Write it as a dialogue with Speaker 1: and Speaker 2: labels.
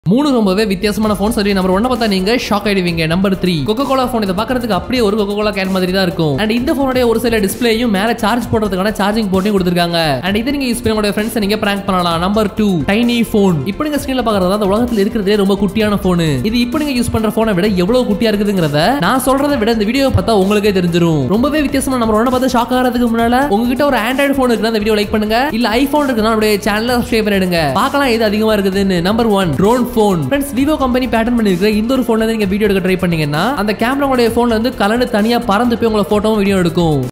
Speaker 1: மூணு ரொம்பவே வித்தியாசமான ஃபோன் சரி நம்பர் ஒன்ன பார்த்தா நீங்க ஷாக் ஆயிடுவீங்க number three Coca Cola phone இதை பார்க்கறதுக்கு அப்படியே ஒரு கொக்கோ கோலா கேன் மாதிரி தான் இருக்கும் அண்ட் இந்த ஃபோனுடைய ஒரு சில டிஸ்பிளேயும் மேல சார்ஜ் போடுறதுக்கான சார்ஜிங் போர்ட்டையும் கொடுத்துருக்காங்க அண்ட் இதை நீங்க யூஸ் பண்ணி உங்களுடைய ஃப்ரெண்ட்ஸ் நீங்க பிராங்க் பண்ணலாம் நம்பர் டூ டைனி ஃபோன் இப்போ நீங்க ஸ்கிரீன்ல பாக்குறது அந்த உலகத்துல இருக்கிறதே ரொம்ப குட்டியான ஃபோன் இது இப்போ நீங்க யூஸ் பண்ற போனை விட எவ்வளவு குட்டியா இருக்குதுங்கிறத நான் சொல்றதை விட இந்த வீடியோ பார்த்தா உங்களுக்கே தெரிஞ்சிரும் ரொம்பவே வித்தியாசமா நம்ம ஒன்ன பார்த்து ஷாக் ஆகிறதுக்கு முன்னால உங்ககிட்ட ஒரு ஆண்ட்ராய்டு ஃபோன் இருக்குன்னா அந்த வீடியோ லைக் பண்ணுங்க இல்ல ஐபோன் இருக்குன்னா நம்மளுடைய சேனலை சப்ஸ்கிரைப் பண்ணிடுங்க பார்க்கலாம் எது அதிகமா இருக்குதுன்னு number one drone phone friends Vivo company pattern பண்ணிருக்கிற இந்த ஒரு ஃபோன்ல நீங்க வீடியோ எடுக்க ட்ரை பண்ணீங்கன்னா அந்த கேமரா உடைய ஃபோன்ல இருந்து கலந்து தனியா பறந்து போய் உங்களை போட்டோவும் வீடியோ எடுக்கும்